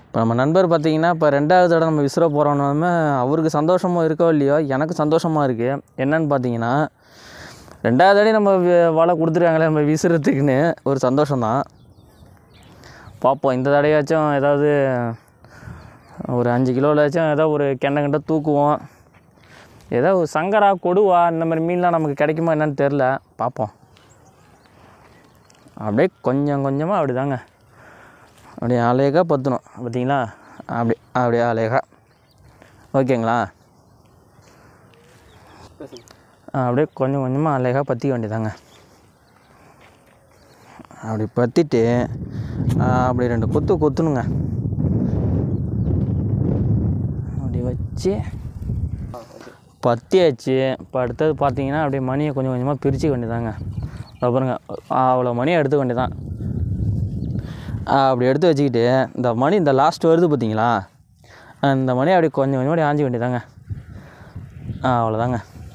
இப்போ நம்ம நண்பர் பார்த்தீங்கன்னா இப்போ ரெண்டாவது தடவை நம்ம விசிற போகிறோன்னு அவருக்கு சந்தோஷமாக இருக்கோ இல்லையோ எனக்கு சந்தோஷமாக இருக்குது என்னன்னு பார்த்தீங்கன்னா ரெண்டாவது தடவை நம்ம வி- வலை கொடுத்துருக்காங்களே நம்ம விசிறதுக்குன்னு ஒரு சந்தோஷம்தான் பார்ப்போம் இந்த தடையாச்சும் ஏதாவது ஒரு அஞ்சு கிலோவிலாச்சும் ஏதோ ஒரு கெண்டை கெண்டை தூக்குவோம் ஏதோ ஒரு சங்கரா கொடுவா இந்த மாதிரி மீன்லாம் நமக்கு கிடைக்குமா என்னன்னு தெரில பார்ப்போம் அப்படியே கொஞ்சம் கொஞ்சமாக அப்படி தாங்க அப்படியே அலேகா பற்றணும் பார்த்தீங்களா அப்படி அப்படியே அலேகா ஓகேங்களா ஆ, அப்படியே கொஞ்சம் கொஞ்சமாக அலேகா பற்றிக்க வேண்டியதாங்க அப்படி பற்றிட்டு அப்படி ரெண்டு குத்து குத்துணுங்க அப்படி வச்சு பற்றியாச்சு இப்போ அடுத்தது பார்த்தீங்கன்னா அப்படியே மணியை கொஞ்சம் கொஞ்சமாக பிரிச்சுக்க வேண்டியதாங்க இதோ பாருங்க அவ்வளோ மணியை எடுத்துக்க வேண்டியதான் அப்படி எடுத்து வச்சுக்கிட்டு இந்த மணி இந்த லாஸ்ட் வருது பார்த்தீங்களா இந்த மணி அப்படியே கொஞ்சம் கொஞ்சம் அப்படி ஆஞ்சிக்க வேண்டியதாங்க ஆ அவ்வளோதாங்க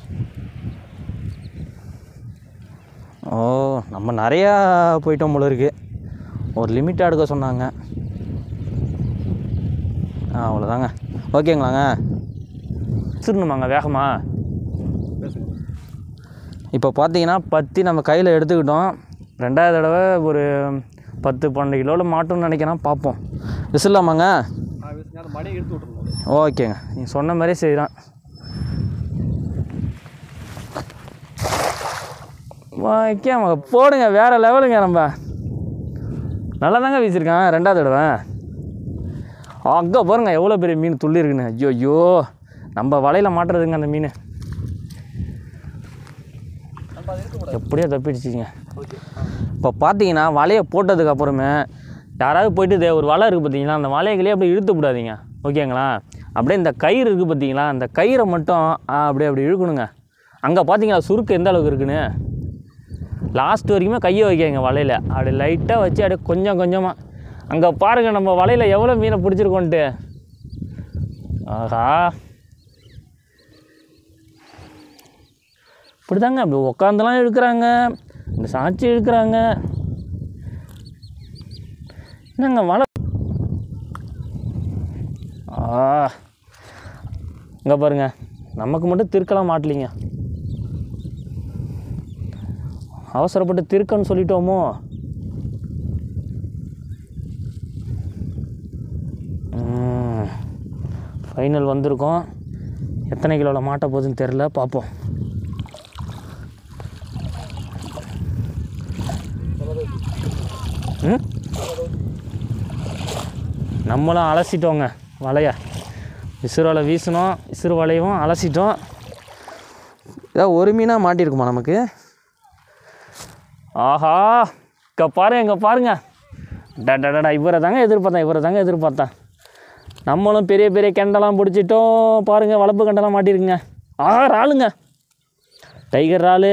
ஓ நம்ம நிறையா போயிட்டோம் போல இருக்கு ஒரு லிமிட்டாக எடுக்க சொன்னாங்க ஆ அவ்வளோதாங்க ஓகேங்களாங்க வச்சிடணுமாங்க வேகமா இப்போ பார்த்தீங்கன்னா பத்தி நம்ம கையில் எடுத்துக்கிட்டோம் ரெண்டாவது தடவை ஒரு பத்து பன்னெண்டு கிலோவில் மாட்டோம்னு நினைக்கிறேன் பார்ப்போம் விசிலாமாங்க அந்த மணியை எடுத்து விட்டுருந்தோம் ஓகேங்க நீ சொன்ன மாதிரியே செய்கிறான் ஓகேம்மா போடுங்க வேறு லெவலுங்க நம்ம நல்லா தாங்க வீசியிருக்கான் ரெண்டாவது தடவை அங்கே பாருங்க எவ்வளோ பெரிய மீன் துள்ளி இருக்குன்னு ஐயோ ஐயோ நம்ம வலையில் மாட்டுறதுங்க அந்த மீன் நம்ம அது இருக்கக்கூடாது எப்படியோ தப்பிடுச்சிங்க ஓகே இப்போ பார்த்தீங்கன்னா வலையை போட்டதுக்கு அப்புறமே யாராவது போயிட்டு இதே ஒரு வலை இருக்குது பார்த்தீங்களா அந்த வலைகளே அப்படியே இழுத்து விடாதீங்க ஓகேங்களா அப்படியே இந்த கயிறு இருக்குது பார்த்தீங்களா அந்த கயிறை மட்டும் ஆ, அப்படியே அப்படி இழுக்கணுங்க அங்கே பார்த்தீங்களா சுருக்கு எந்த அளவுக்கு இருக்குன்னு லாஸ்ட் வரைக்குமே கையை வைக்காங்க வலையில் அப்படி லைட்டாக வச்சு அப்படியே கொஞ்சம் கொஞ்சமாக அங்கே பாருங்கள் நம்ம வலையில் எவ்வளோ மீனை பிடிச்சிருக்கோன்ட்டு ஆஹா இப்படிதாங்க அப்படி உட்காந்துலாம் இழுக்கிறாங்க இந்த சாட்சி இழுக்கிறாங்க என்னங்க வலை ஆ இங்கே பாருங்க நமக்கு மட்டும் திருக்கலாம் மாட்டலிங்க அவசரப்பட்டு திருக்கன்னு சொல்லிட்டோமோ ஃபைனல் வந்திருக்கோம் எத்தனை கிலோவில் மாட்ட போகுதுன்னு தெரில பார்ப்போம் ம் நம்மளும் அலசிட்டோங்க வலைய விசிறு வலை வீசினோம் விசிறு வலையும் அலசிட்டோம் ஏதாவது ஒரு மீனாக மாட்டியிருக்குமா நமக்கு ஆஹா இங்கே பாருங்க இங்கே பாருங்க டடடடா இவரை தாங்க எதிர்பார்த்தேன் இவரை தாங்க எதிர்பார்த்தேன் நம்மளும் பெரிய பெரிய கெண்டெல்லாம் பிடிச்சிட்டோம் பாருங்கள் வளர்ப்பு கெண்டெல்லாம் மாட்டியிருக்குங்க ஆஹா இறாலுங்க டைகர் இறாலு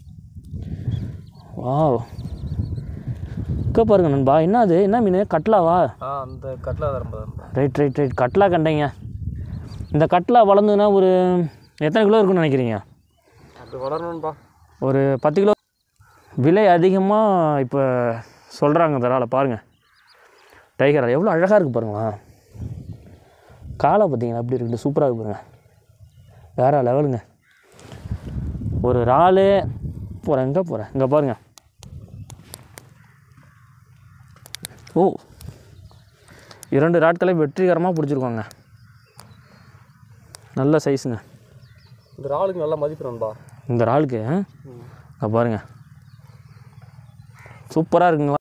வாவ் இங்கே பாருங்க நண்பா என்ன அது என்ன மீன் கட்லாவா ஆ அந்த கட்டில் ரொம்ப ரைட் ரைட் ரைட் கட்லா கண்டைங்க இந்த கட்லா வளர்ந்துன்னா ஒரு எத்தனை கிலோ இருக்குன்னு நினைக்கிறீங்க அப்படி வளரணும்பா ஒரு பத்து கிலோ விலை அதிகமாக இப்போ சொல்கிறாங்க இதனால் பாருங்கள் டைகர் எவ்வளோ அழகாக இருக்குது பாருங்களா காலை பார்த்தீங்களா அப்படி இருக்குது சூப்பராக இருக்கு பாருங்க வேறு லெவலுங்க ஒரு இறாலு போகிறேன் எங்கே போகிறேன் இங்கே பாருங்க ஓ இரண்டு ராட்களை வெற்றிகரமாக பிடிச்சிருக்கோங்க நல்ல சைஸுங்க இந்த இறாலுக்கு நல்லா மதிப்பு நண்பா இந்த இறாலுக்கு இங்கே பாருங்க சூப்பராக இருக்குங்க